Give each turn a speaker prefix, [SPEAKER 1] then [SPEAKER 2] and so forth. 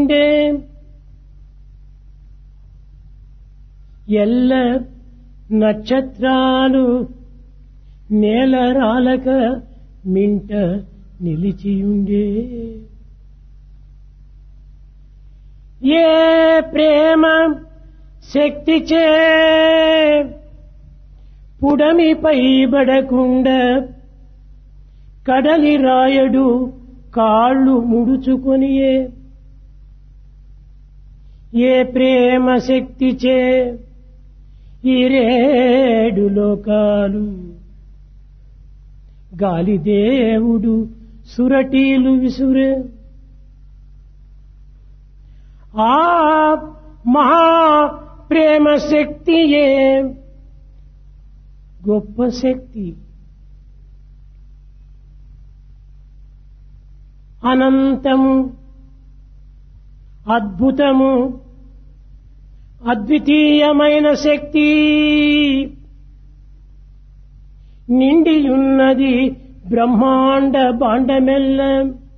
[SPEAKER 1] నిలిచియుండే ఎల్ల నక్షత్రాలు నేల రాలక మింట నిలిచియుండే ఏ ప్రేమ శక్తిచే పుడమిపై బడకుండా కడలి రాయడు కాళ్ళు ముడుచుకొనియే ఏ ప్రేమ శక్తిచే ఈ రేడు లోకాలు గాలిదేవుడు సురటీలు విసురే ఆ మహా ప్రేమ శక్తియే గొప్ప శక్తి అనంతము అద్భుతము అద్వితీయమైన శక్తి నిండియున్నది బ్రహ్మాండ బాండమెల్ల